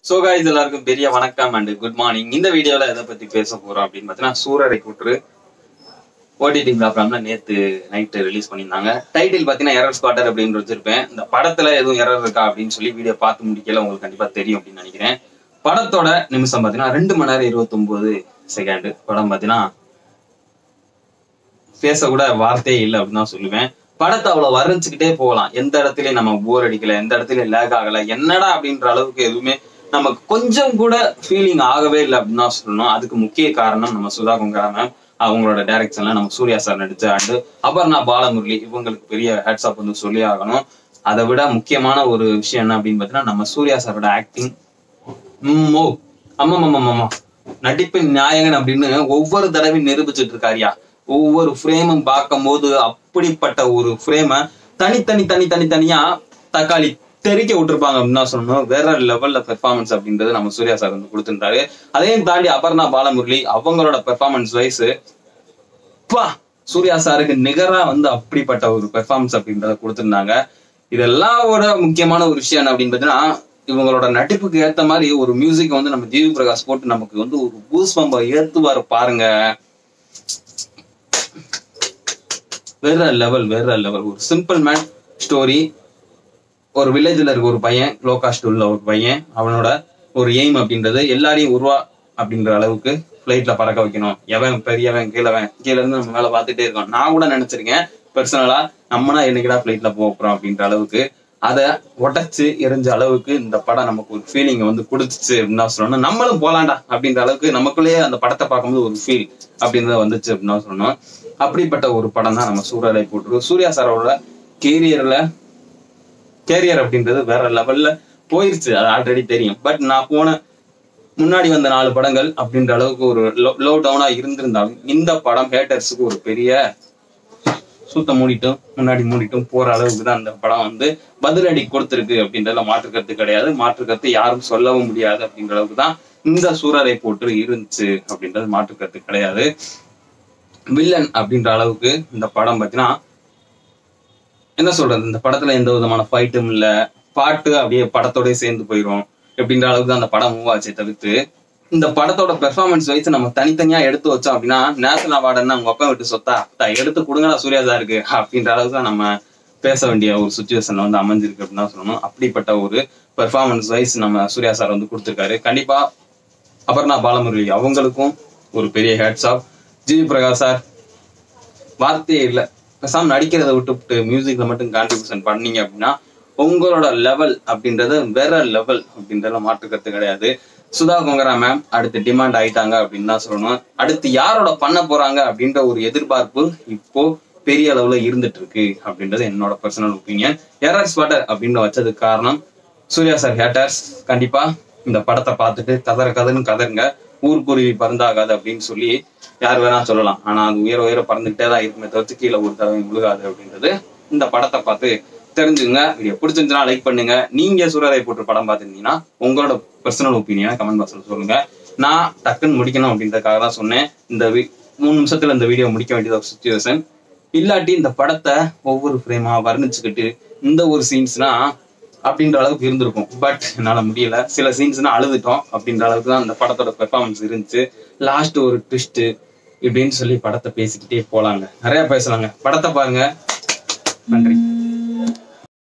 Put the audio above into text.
so guys எல்லாருக்கும் பெரிய வணக்கம் அண்ட் குட் மார்னிங் இந்த வீடியோல எதை பத்தி பேச போறோம் அப்படின்னு பார்த்தீங்கன்னா சூரரை கூற்று ஓடிடி பிளாட்ஃபார்ம்ல நேத்து நைட் ரிலீஸ் பண்ணியிருந்தாங்க டைட்டில் பாத்தீங்கன்னா எரர் ஸ்பாட்டர் அப்படின்னு வச்சிருப்பேன் இந்த படத்துல எதுவும் எரர் இருக்கா அப்படின்னு சொல்லி வீடியோ பார்த்து முடிக்கல உங்களுக்கு கண்டிப்பா தெரியும் அப்படின்னு நினைக்கிறேன் படத்தோட நிமிஷம் பாத்தீங்கன்னா ரெண்டு மணி நேரம் இருபத்தொன்பது செகண்ட் படம் பாத்தீங்கன்னா பேச கூட வார்த்தையே இல்லை அப்படின்னு தான் சொல்லுவேன் படத்தை அவ்வளவு வர்ணிச்சுக்கிட்டே போகலாம் எந்த இடத்துலயும் நம்ம போர் அடிக்கல எந்த இடத்துலயும் லேக் ஆகல என்னடா அப்படின்ற அளவுக்கு எதுவுமே நமக்கு கொஞ்சம் கூட ஃபீலிங் ஆகவே இல்லை அப்படின்னு தான் சொல்லணும் அதுக்கு முக்கிய காரணம் நம்ம சுதா குங்கரா மேம் அவங்களோட டைரக்ஷன்ல நம்ம சூர்யா சார் நடிச்ச அண்டு அபர்ணா பாலமுரளி இவங்களுக்கு பெரிய ஹேட்ஸ்அப் வந்து சொல்லி ஆகணும் அதை விட முக்கியமான ஒரு விஷயம் என்ன அப்படின்னு பார்த்தீங்கன்னா நம்ம சூர்யா சாரோட ஆக்டிங் ஓ அம்மா நடிப்பின் நாயகன் அப்படின்னு ஒவ்வொரு தடவையும் நிரூபிச்சுட்டு இருக்காரியா ஒவ்வொரு ஃப்ரேமும் பார்க்கும் போது அப்படிப்பட்ட ஒரு ஃப்ரேம தனித்தனி தனி தனி தனியா தக்காளி தெறிக்க விட்டுருப்பாங்க அப்படின்னு தான் சொல்லணும் வேற லெவல்ல பெர்ஃபார்மன்ஸ் அப்படின்றது நம்ம சூர்யா சார் வந்து கொடுத்திருந்தாரு அதையும் தாண்டி அபர்ணா பாலமுரளி அவங்களோட பெர்ஃபார்மன்ஸ் வைஸ் பா சூர்யா சாருக்கு நிகரா வந்து அப்படிப்பட்ட ஒரு பெர்ஃபார்மன்ஸ் அப்படின்றத கொடுத்திருந்தாங்க இதெல்லாம் ஒரு முக்கியமான ஒரு விஷயம் என்ன அப்படின்னு பார்த்தீங்கன்னா இவங்களோட நடிப்புக்கு ஏத்த மாதிரி ஒரு மியூசிக் வந்து நம்ம ஜிவி பிரகாஷ் போட்டு நமக்கு வந்து ஒரு பூஸ் பம்ப ஏத்துவாரு பாருங்க வேற லெவல் வேற லெவல் ஒரு சிம்பிள் மேன் ஸ்டோரி ஒரு வில்லேஜ்ல இருக்க ஒரு பையன் லோ காஸ்ட் உள்ள ஒரு பையன் அவனோட ஒரு எய்ம் அப்படின்றது எல்லாரையும் உருவா அப்படின்ற அளவுக்கு ஃபிளைட்ல பறக்க வைக்கணும் எவன் பெரியவன் கீழவன் கீழ இருந்து நம்ம மேல பார்த்துட்டே இருக்கோம் நான் கூட நினைச்சிருக்கேன் பர்சனலா நம்மனா என்னைக்குடா ஃபிளைட்ல போக போறோம் அப்படின்ற அளவுக்கு அதை உடைச்சு எரிஞ்ச அளவுக்கு இந்த படம் நமக்கு ஒரு ஃபீலிங் வந்து கொடுத்துச்சு அப்படின்னு தான் சொல்லணும் நம்மளும் போலாண்டா அப்படின்ற அளவுக்கு நமக்குள்ளேயே அந்த படத்தை பார்க்கும்போது ஒரு ஃபீல் அப்படின்றத வந்துச்சு அப்படின்னு தான் சொல்லணும் அப்படிப்பட்ட ஒரு படம் தான் நம்ம சூரியலை போட்டிருக்கோம் சூர்யா சாரோட கேரியர்ல கேரியர் அப்படின்றது வேற லெவல்ல போயிருச்சு அது ஆல்ரெடி தெரியும் பட் நான் போன முன்னாடி வந்த நாலு படங்கள் அப்படின்ற அளவுக்கு ஒரு லோ டவுனா இருந்திருந்தாலும் இந்த படம் ஹேட்டர்ஸுக்கு ஒரு பெரிய சூத்த மூடிட்டும் முன்னாடி மூடிட்டும் போற அளவுக்கு தான் அந்த படம் வந்து பதிலடி கொடுத்திருக்கு அப்படின்றதுல மாற்று கருத்து கிடையாது மாற்று கருத்து யாரும் சொல்லவும் முடியாது அப்படின்ற அளவுக்கு தான் இந்த சூரரை போட்டு இருந்துச்சு அப்படின்றது மாற்று கருத்து கிடையாது வில்லன் அப்படின்ற அளவுக்கு இந்த படம் பார்த்தீங்கன்னா என்ன சொல்றது இந்த படத்துல எந்த விதமான ஃபைட்டும் இல்ல பாட்டு அப்படியே படத்தோடய சேர்ந்து போயிடும் அப்படின்ற அளவுக்கு தான் அந்த படம் மூவ் ஆச்சே தவிர்த்து இந்த படத்தோட பெர்ஃபார்மன்ஸ் வைஸ் நம்ம தனித்தனியா எடுத்து வச்சோம் அப்படின்னா நேஷனல் அவார்டுன்னா உங்க அப்பா விட்டு சொத்தா தா, எடுத்து கொடுங்கடா சூர்யா தான் இருக்கு அப்படின்ற அளவுக்கு தான் நம்ம பேச வேண்டிய ஒரு சுச்சுவேஷன்ல வந்து அமைஞ்சிருக்கு அப்படின்னு தான் சொல்லணும் அப்படிப்பட்ட ஒரு பெர்ஃபார்மன்ஸ் வைஸ் நம்ம சூர்யா சார் வந்து கொடுத்துருக்காரு கண்டிப்பா அபர்ணா பாலமுரளி அவங்களுக்கும் ஒரு பெரிய hats off GV Prakash sir வார்த்தையே இல்லை பேசாம நடிக்கிறத விட்டுவிட்டு மியூசிக்ல மட்டும் கான்ட்ரிபியூஷன் பண்ணீங்க அப்படின்னா உங்களோட லெவல் அப்படின்றது வேற லெவல் அப்படின்றத மாற்றுக்கிறது கிடையாது சுதா கொங்கரா மேம் அடுத்து டிமாண்ட் ஆயிட்டாங்க அப்படின்னு தான் சொல்லணும் அடுத்து யாரோட பண்ண போறாங்க அப்படின்ற ஒரு எதிர்பார்ப்பு இப்போ பெரிய அளவுல இருந்துட்டு இருக்கு அப்படின்றது என்னோட பர்சனல் ஒப்பீனியன் எரர் ஸ்பாட்டர் அப்படின்னு வச்சதுக்கு காரணம் சூர்யா சார் ஹேட்டர்ஸ் கண்டிப்பா இந்த படத்தை பார்த்துட்டு கதற கதன்னு கதருங்க ஊர்க்குருவி பறந்தாகாது அப்படின்னு சொல்லி யார் வேணா சொல்லலாம் ஆனா அது உயர உயர பறந்துகிட்டே தான் இருக்குமே தவிர்த்து கீழே ஒரு தடவை முழுகாது அப்படின்றது இந்த படத்தை பார்த்து தெரிஞ்சுங்க வீடியோ பிடிச்சிருந்துச்சுன்னா லைக் பண்ணுங்க நீங்க சூரரை போட்டு படம் பார்த்துருந்தீங்கன்னா உங்களோட பர்சனல் ஒப்பீனியனை கமெண்ட் பாக்ஸ்ல சொல்லுங்க நான் டக்குன்னு முடிக்கணும் அப்படின்றதுக்காக தான் சொன்னேன் இந்த வி- மூணு நிமிஷத்துல இந்த வீடியோ முடிக்க வேண்டியது ஒரு சுச்சுவேஷன் இல்லாட்டி இந்த படத்தை ஒவ்வொரு ஃப்ரேமா வர்ணிச்சுக்கிட்டு இந்த ஒரு சீன்ஸ்னா அப்படின்ற அளவுக்கு இருந்திருக்கும் பட் என்னால முடியல சில சீன்ஸ்னா அழுதுட்டோம் அப்படின்ற அளவுக்கு தான் அந்த படத்தோட பெர்ஃபார்மன்ஸ் இருந்துச்சு லாஸ்ட் ஒரு ட்விஸ்ட் இப்படின்னு சொல்லி படத்தை பேசிக்கிட்டே போலாங்க நிறைய பேசலாங்க படத்தை பாருங்க நன்றி